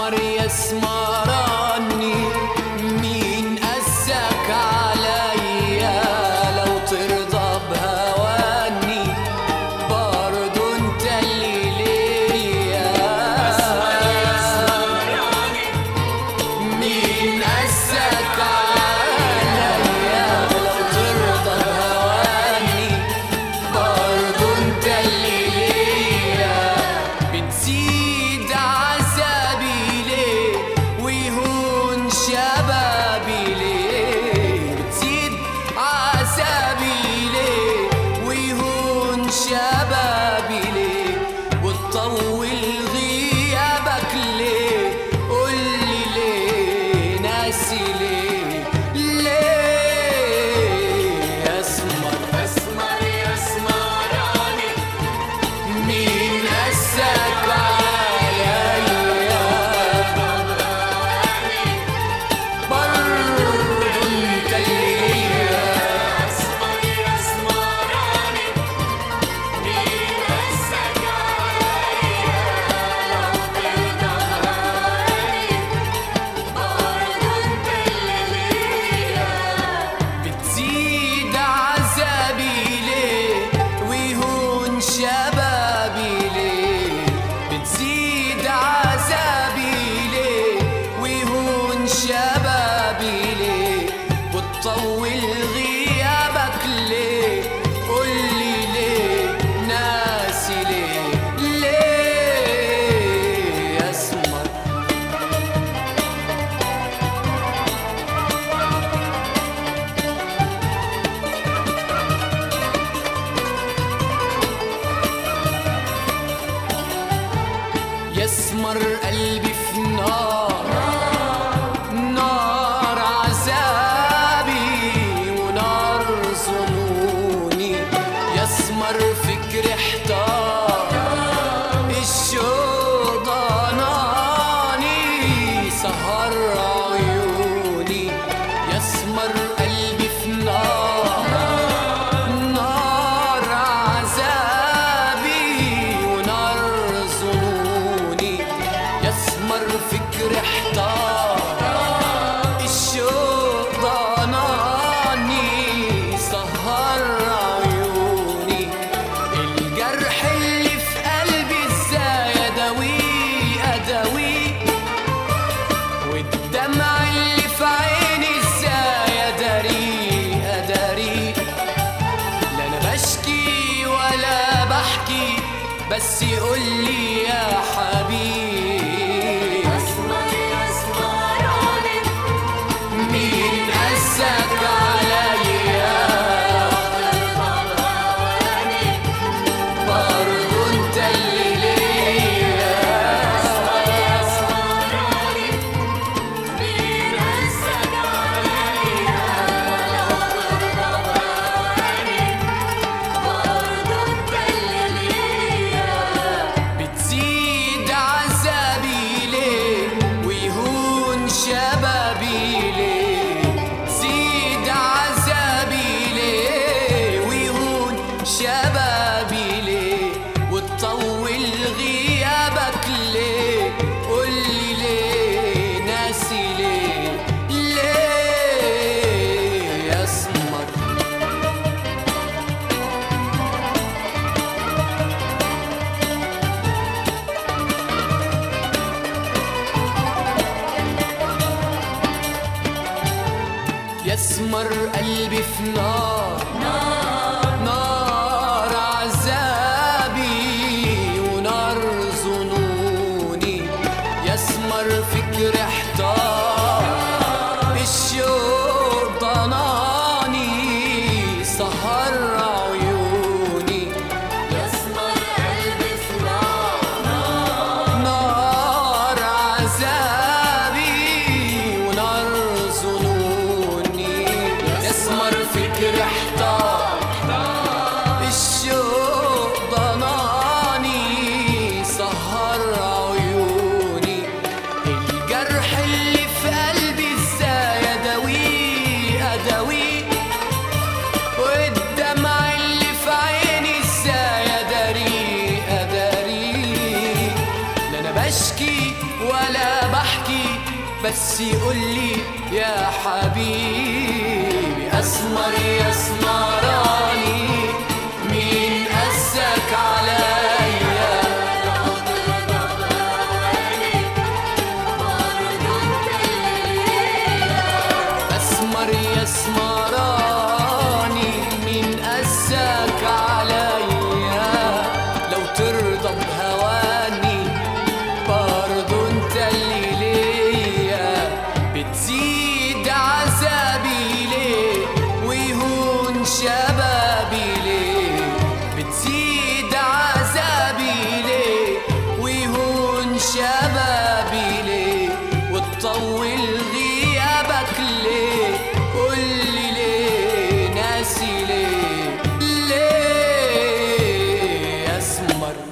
اسمر يا اسمراني مين قسك عليا لو ترضى بهواني برضو انت اللي ليا مين قسك عليا لو ترضى بهواني برضو انت اللي ليا بتزيد عذابي ليه ويهون شبابي ليه بتزيد عذابي ليه ويهون شبابي ليه وتطول غيابك ليه قولي ليه ناسي ليه ليه اسمر اسمر يا اسمراني مين قسك عليا برضو انت اللي ليا اسمر يا اسمراني مين قسك عليا لو ترضى بهواني برضو انت اللي ليا بتزيد عذابي ليه ويهون شبابي ليه بتزيد عذابي ليه ويهون شبابي ليه وتطول غيابك ليه قولي ليه ناسي ليه ليه اسمر يسمر قلبي في نار نار عذابي ونار ظنوني يسمر فكري احتار الشوق ضناني سهر عيوني يسمر قلبي في نار نار عذابي ونار ظنوني يسمر فكري احتار الشوق ضناني سهر عيوني الجرح اللي في قلبي ازاي اداويه اداويه والدمع اللي في عيني ازاي اداريه اداريه لا انا بشكي ولا بحكي بس يقولي يا حبيبي اسمر يا اسمراني مين قسك عليا ترضى بهواني برضو انت اللي ليا اسمر يا اسمراني مين قسك عليا لو ترضى بهواني برضو انت اللي ليا بتزيد عذابي ليه ويهون شبابي ليه تزيد عذابي ليه ويهون شبابي ليه وتطول غيابك ليه قولي ليه ناسي ليه ليه اسمر يسمر قلبي في نار نار عذابي ونار ظنوني يسمر فكري احتار الشوق ضناني سهر عيوني يسمر قلبي في نار نار عذابي ونار ظنوني يسمر فكر احتار الشوق ضناني سهر عيوني الجرح اللي في قلبي ازاي اداويه اداويه والدمع اللي في عيني ازاي اداريه اداريه لا انا بشكي ولا بحكي بس يقول لي يا حبيبي اسمر يا اسمراني مين قسك عليا لو ترضى بهواني برضو انت اللي ليا اسمر يا اسمراني مين قسك عليا لو ترضى بهواني برضو انت اللي ليا بتزيد عذابي ليه ويهون شبابي ليه بتزيد عذابي ليه ويهون شبابي